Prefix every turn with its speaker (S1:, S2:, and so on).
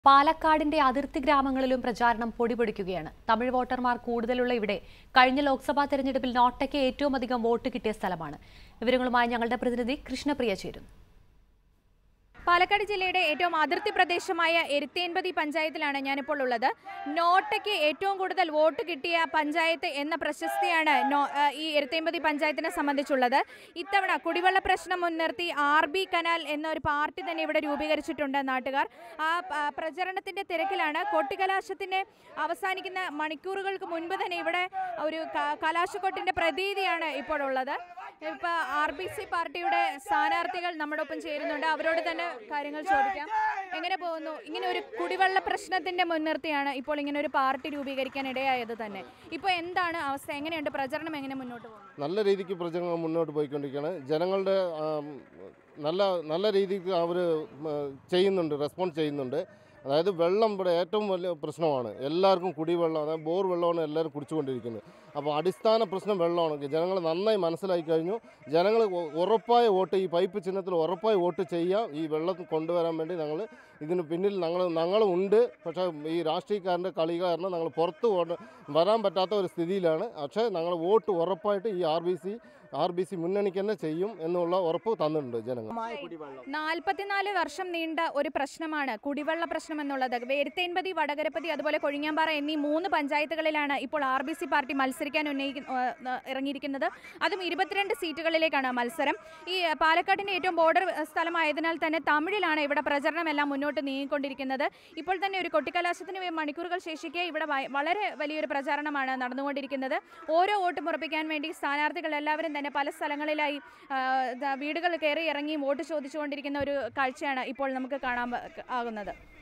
S1: പാലക്കാടിന്റെ അതിർത്തി ഗ്രാമങ്ങളിലും പ്രചാരണം പൊടിപൊടിക്കുകയാണ് തമിഴ് വോട്ടർമാർ കൂടുതലുള്ള ഇവിടെ കഴിഞ്ഞ ലോക്സഭാ തെരഞ്ഞെടുപ്പിൽ നോട്ടയ്ക്ക് ഏറ്റവും അധികം വോട്ട് കിട്ടിയ സ്ഥലമാണ് വിവരങ്ങളുമായി ഞങ്ങളുടെ പ്രതിനിധി കൃഷ്ണപ്രിയ ചേരുന്നു
S2: പാലക്കാട് ജില്ലയുടെ ഏറ്റവും അതിർത്തി പ്രദേശമായ എരുത്തേൻപതി പഞ്ചായത്തിലാണ് ഞാനിപ്പോൾ ഉള്ളത് നോട്ടയ്ക്ക് ഏറ്റവും കൂടുതൽ വോട്ട് കിട്ടിയ പഞ്ചായത്ത് എന്ന പ്രശസ്തിയാണ് നോ- ആ, ഈ എരുത്തേൻപതി പഞ്ചായത്തിനെ സംബന്ധിച്ചുള്ളത് ഇത്തവണ കുടിവെള്ള പ്രശ്നം മുൻനിർത്തി ആർ ബി കനാൽ എന്നൊരു പാർട്ടി തന്നെ ഇവിടെ രൂപീകരിച്ചിട്ടുണ്ട് നാട്ടുകാർ ആ പ- പ്രചരണത്തിന്റെ തിരക്കിലാണ് കൊട്ടിക്കലാശത്തിന് അവസാനിക്കുന്ന മണിക്കൂറുകൾക്ക് മുൻപ് തന്നെ ഇവിടെ ഒരു ക- കലാശക്കൊട്ടിന്റെ പ്രതീതിയാണ് ഇപ്പോൾ ഉള്ളത് ഇപ്പൊ ആർ ബി സി പാർട്ടിയുടെ സ്ഥാനാർത്ഥികൾ നമ്മുടെ ഒപ്പം ചേരുന്നുണ്ട് അവരോട് തന്നെ കാര്യങ്ങൾ ചോദിക്കാം എങ്ങനെ പോകുന്നു ഇങ്ങനെ ഒരു കുടിവെള്ള പ്രശ്നത്തിന്റെ മുൻനിർത്തിയാണ് ഇപ്പോൾ ഇങ്ങനെ ഒരു പാർട്ടി രൂപീകരിക്കാൻ ഇടയായത് തന്നെ ഇപ്പോൾ എന്താണ് അവസ്ഥ എങ്ങനെയുണ്ട് പ്രചരണം എങ്ങനെ മുന്നോട്ട് പോകുന്നു
S3: നല്ല രീതിക്ക് പ്രചരണം മുന്നോട്ട് പോയിക്കൊണ്ടിരിക്കുകയാണ് ജനങ്ങളുടെ ആം, നല്ല നല്ല രീതിക്ക് അവർ ചെയ്യുന്നുണ്ട് റെസ്പോൺസ് ചെയ്യുന്നുണ്ട് അതായത് വെള്ളം ഇവിടെ ഏറ്റവും വലിയ പ്രശ്നമാണ് എല്ലാവർക്കും കുടിവെള്ളം അതായത് ബോർ വെള്ളമാണ് എല്ലാവരും കുടിച്ചുകൊണ്ടിരിക്കുന്നത് അപ്പോൾ അടിസ്ഥാന പ്രശ്നം വെള്ളമാണ് ജനങ്ങൾ നന്നായി മനസ്സിലാക്കി കഴിഞ്ഞു ജനങ്ങൾ ഉ- ഉറപ്പായ വോട്ട് ഈ പൈപ്പ് ചിഹ്നത്തിൽ ഉറപ്പായ വോട്ട് ചെയ്യാം ഈ വെള്ളം കൊണ്ടുവരാൻ വേണ്ടി ഞങ്ങൾ ഇതിന് പിന്നിൽ ഞങ്ങൾ ഞങ്ങളും ഉണ്ട് പക്ഷേ ഈ രാഷ്ട്രീയക്കാരൻ്റെ കളി കാരണം ഞങ്ങൾ പുറത്ത് വോട്ട് വരാൻ പറ്റാത്ത ഒരു സ്ഥിതിയിലാണ് പക്ഷേ ഞങ്ങൾ വോട്ട് ഉറപ്പായിട്ട് ഈ R B C R B C മുന്നണിക്ക് തന്നെ ചെയ്യും എന്നുള്ള ഉറപ്പ് തന്നിട്ടുണ്ട് ജനങ്ങൾ
S2: നാൽപ്പത്തിനാല് വർഷം നീണ്ട ഒരു പ്രശ്നമാണ് കുടിവെള്ള പ്രശ്നം എന്നുള്ളത് വേരുത്തേൻപതി വടകരപ്പതി അതുപോലെ കൊഴിഞ്ഞാമ്പാറ എന്നീ മൂന്ന് പഞ്ചായത്തുകളിലാണ് ഇപ്പോൾ ആർ ബി സി പാർട്ടി മത്സരിക്കാൻ ഉന്നയിക്കുന്ന ഏഹ്, ഇറങ്ങിയിരിക്കുന്നത് അതും ഇരുപത്തിരണ്ട് സീറ്റുകളിലേക്കാണ് മത്സരം ഈ ഏഹ്, പാലക്കാടിന്റെ ഏറ്റവും ബോർഡർ സ്ഥലമായതിനാൽ തന്നെ തമിഴിലാണ് ഇവിടെ പ്രചരണം എല്ലാം മുന്നോട്ട് നീങ്ങിക്കൊണ്ടിരിക്കുന്നത് ഇപ്പോൾ തന്നെ ഒരു കൊട്ടിക്കലാശത്തിന് വേ- മണിക്കൂറുകൾ ശേഷിക്കെ ഇവിടെ വ- വളരെ വലിയൊരു പ്രചാരണമാണ് നടന്നുകൊണ്ടിരിക്കുന്നത് ഓരോ വോട്ടും ഉറപ്പിക്കാൻ വേണ്ടി സ്ഥാനാർത്ഥികൾ എല്ലാവരും തന്നെ പല സ്ഥലങ്ങളിലായി ആ, ദാ വീടുകൾ കയറി ഇറങ്ങി വോട്ട് ചോദിച്ചുകൊണ്ടിരിക്കുന്ന ഒരു കാഴ്ചയാണ് ഇപ്പോൾ നമുക്ക് കാണാൻ പ- ആകുന്നത്